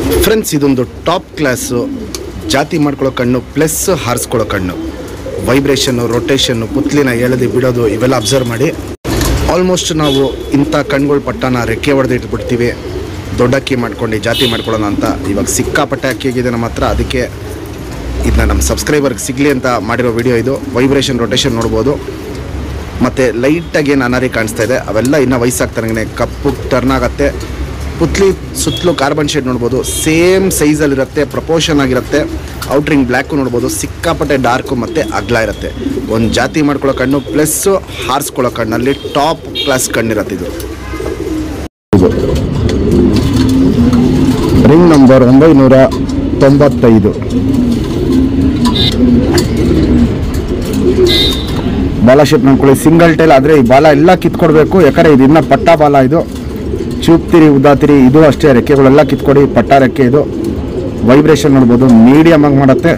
friends ಇದೊಂದು top class ಜಾತಿ ಮಾಡ್ಕೊಳ್ಳೋ ಕಣ್ಣು ಪ್ಲಸ್ ಹಾರಿಸ್ಕೊಳ್ಳೋ ಕಣ್ಣು ವೈಬ್ರೇಷನ್ನು ರೊಟೇಷನ್ನು ಪುತ್ಲಿನ ಎಳೆದು ಬಿಡೋದು ಇವೆಲ್ಲ ಅಬ್ಸರ್ವ್ ಮಾಡಿ ಆಲ್ಮೋಸ್ಟ್ ನಾವು ಇಂಥ ಕಣ್ಗಳ ಪಟ್ಟನ ರೆಕ್ಕೆ ಹೊಡೆದು ಇಟ್ಬಿಡ್ತೀವಿ ದೊಡ್ಡ ಅಕ್ಕಿ ಮಾಡ್ಕೊಂಡು ಜಾತಿ ಮಾಡ್ಕೊಳ್ಳೋಣ ಅಂತ ಇವಾಗ ಸಿಕ್ಕಾಪಟ್ಟೆ ಅಕ್ಕಿ ಆಗಿದೆ ನಮ್ಮ ಹತ್ರ ಅದಕ್ಕೆ ಇದನ್ನ ನಮ್ಮ ಸಬ್ಸ್ಕ್ರೈಬರ್ಗೆ ಸಿಗಲಿ ಅಂತ ಮಾಡಿರೋ ವಿಡಿಯೋ ಇದು ವೈಬ್ರೇಷನ್ ರೊಟೇಷನ್ ನೋಡ್ಬೋದು ಮತ್ತು ಲೈಟಾಗಿ ಏನು ಅನಾರಿ ಕಾಣಿಸ್ತಾ ಇದೆ ಅವೆಲ್ಲ ಇನ್ನೂ ವಯಸ್ಸಾಗ್ತಾರಂಗೆ ಕಪ್ಪು ಟರ್ನ್ ಆಗುತ್ತೆ ಪುತ್ಲಿ ಸುತ್ತಲೂ ಕಾರ್ಬನ್ ಶೇಡ್ ನೋಡ್ಬೋದು ಸೇಮ್ ಸೈಜಲ್ಲಿರುತ್ತೆ ಪ್ರಪೋರ್ಷನ್ ಆಗಿರುತ್ತೆ ಔಟ್ರಿಂಗ್ ಬ್ಲ್ಯಾಕು ನೋಡ್ಬೋದು ಸಿಕ್ಕಾಪಟ್ಟೆ ಡಾರ್ಕು ಮತ್ತು ಅಗ್ಲ ಇರುತ್ತೆ ಒಂದು ಜಾತಿ ಮಾಡ್ಕೊಳ್ಳೋ ಕಣ್ಣು ಪ್ಲಸ್ಸು ಹಾರಿಸ್ಕೊಳ್ಳೋ ಕಣ್ಣಲ್ಲಿ ಟಾಪ್ ಕ್ಲಾಸ್ ಕಣ್ಣಿರುತ್ತೆ ಇದು ರಿಂಗ್ ನಂಬರ್ ಒಂಬೈನೂರ ತೊಂಬತ್ತೈದು ಬಾಲ ಶೇಪ್ ನೋಡ್ಕೊಳ್ಳಿ ಸಿಂಗಲ್ ಟೈಲ್ ಆದರೆ ಈ ಬಾಲ ಎಲ್ಲ ಕಿತ್ಕೊಡ್ಬೇಕು ಯಾಕಂದರೆ ಇದು ಇನ್ನೂ ಪಟ್ಟ ಬಾಲ ಇದು ಚೂಪ್ತಿರಿ ಉದಾತಿರಿ ಇದು ಅಷ್ಟೇ ರೆಕ್ಕೆಗಳೆಲ್ಲ ಕಿತ್ಕೊಡಿ ಪಟ್ಟ ರೆಕ್ಕೆ ಇದು ವೈಬ್ರೇಷನ್ ನೋಡ್ಬೋದು ಮೀಡಿಯಮ್ ಆಗಿ ಮಾಡುತ್ತೆ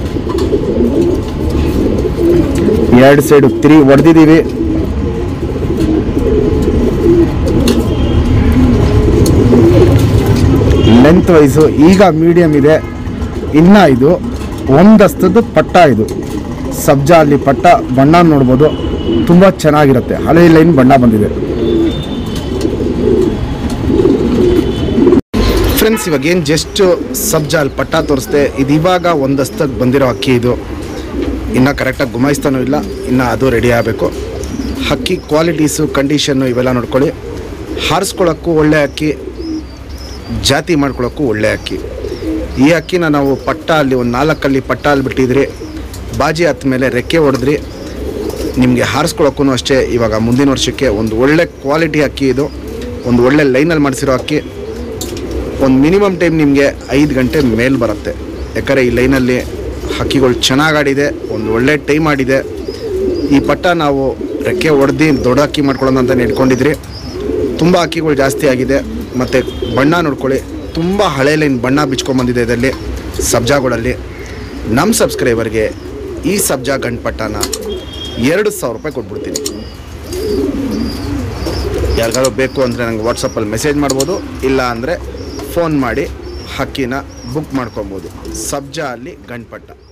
ಎರಡು ಸೈಡು ತಿರಿ ಹೊಡೆದಿದ್ದೀವಿ ಲೆಂತ್ ವೈಸು ಈಗ ಮೀಡಿಯಮ್ ಇದೆ ಇನ್ನ ಇದು ಒಂದಸ್ತದ್ದು ಪಟ್ಟ ಇದು ಸಬ್ಜಾ ಅಲ್ಲಿ ಪಟ್ಟ ಬಣ್ಣ ನೋಡ್ಬೋದು ತುಂಬ ಚೆನ್ನಾಗಿರುತ್ತೆ ಹಳೆ ಲೈನ್ ಬಣ್ಣ ಬಂದಿದೆ ಫ್ರೆಂಡ್ಸ್ ಇವಾಗ ಏನು ಜಸ್ಟ್ ಸಬ್ಜಾ ಅಲ್ಲಿ ಪಟ್ಟ ತೋರಿಸ್ದೆ ಇದು ಇವಾಗ ಒಂದಸ್ತಕ್ಕೆ ಬಂದಿರೋ ಅಕ್ಕಿ ಇದು ಇನ್ನು ಕರೆಕ್ಟಾಗಿ ಗುಮಾಯಿಸ್ತಾನೂ ಇಲ್ಲ ಇನ್ನು ಅದು ರೆಡಿ ಆಗಬೇಕು ಅಕ್ಕಿ ಕ್ವಾಲಿಟೀಸು ಕಂಡೀಷನ್ನು ಇವೆಲ್ಲ ನೋಡ್ಕೊಳ್ಳಿ ಹಾರಿಸ್ಕೊಳ್ಳೋಕ್ಕೂ ಒಳ್ಳೆ ಅಕ್ಕಿ ಜಾತಿ ಮಾಡ್ಕೊಳ್ಳೋಕ್ಕೂ ಒಳ್ಳೆ ಅಕ್ಕಿ ಈ ಅಕ್ಕಿನ ನಾವು ಪಟ್ಟ ಅಲ್ಲಿ ಒಂದು ನಾಲ್ಕಲ್ಲಿ ಪಟ್ಟ ಅಲ್ಲಿ ಬಿಟ್ಟಿದ್ರಿ ಬಾಜಿ ಹತ್ತ ಮೇಲೆ ರೆಕ್ಕೆ ಹೊಡೆದ್ರಿ ನಿಮಗೆ ಹಾರಿಸ್ಕೊಳ್ಳೋಕ್ಕೂ ಅಷ್ಟೇ ಇವಾಗ ಮುಂದಿನ ವರ್ಷಕ್ಕೆ ಒಂದು ಒಳ್ಳೆ ಕ್ವಾಲಿಟಿ ಅಕ್ಕಿ ಇದು ಒಂದು ಒಳ್ಳೆ ಲೈನಲ್ಲಿ ಮಾಡಿಸಿರೋ ಅಕ್ಕಿ ಒಂದು ಮಿನಿಮಮ್ ಟೈಮ್ ನಿಮಗೆ ಐದು ಗಂಟೆ ಮೇಲೆ ಬರುತ್ತೆ ಯಾಕಂದರೆ ಈ ಲೈನಲ್ಲಿ ಹಕ್ಕಿಗಳು ಚೆನ್ನಾಗಿ ಆಡಿದೆ ಒಂದು ಒಳ್ಳೆ ಟೈಮ್ ಆಡಿದೆ ಈ ಪಟ್ಟ ನಾವು ರೆಕ್ಕೆ ಹೊಡೆದು ದೊಡ್ಡ ಅಕ್ಕಿ ಮಾಡ್ಕೊಳ್ಳೋಣ ಅಂತ ಇಟ್ಕೊಂಡಿದ್ರಿ ತುಂಬ ಅಕ್ಕಿಗಳು ಜಾಸ್ತಿ ಆಗಿದೆ ಮತ್ತು ಬಣ್ಣ ನೋಡ್ಕೊಳ್ಳಿ ತುಂಬ ಹಳೆ ಲೈನ್ ಬಣ್ಣ ಬಿಚ್ಕೊಂಬಂದಿದೆ ಇದರಲ್ಲಿ ಸಬ್ಜಾಗಳಲ್ಲಿ ನಮ್ಮ ಸಬ್ಸ್ಕ್ರೈಬರ್ಗೆ ಈ ಸಬ್ಜಾ ಗಂಡು ಪಟ್ಟನ ಎರಡು ಸಾವಿರ ರೂಪಾಯಿ ಕೊಟ್ಬಿಡ್ತೀನಿ ಯಾರಿಗಾದ್ರು ಬೇಕು ಅಂದರೆ ನಂಗೆ ವಾಟ್ಸಪ್ಪಲ್ಲಿ ಮೆಸೇಜ್ ಮಾಡ್ಬೋದು ಇಲ್ಲ ಅಂದರೆ ಫೋನ್ ಮಾಡಿ ಹಕ್ಕಿನ ಬುಕ್ ಮಾಡ್ಕೊಬೋದು ಸಬ್ಜಾ ಅಲ್ಲಿ ಗಂಡು ಪಟ್ಟ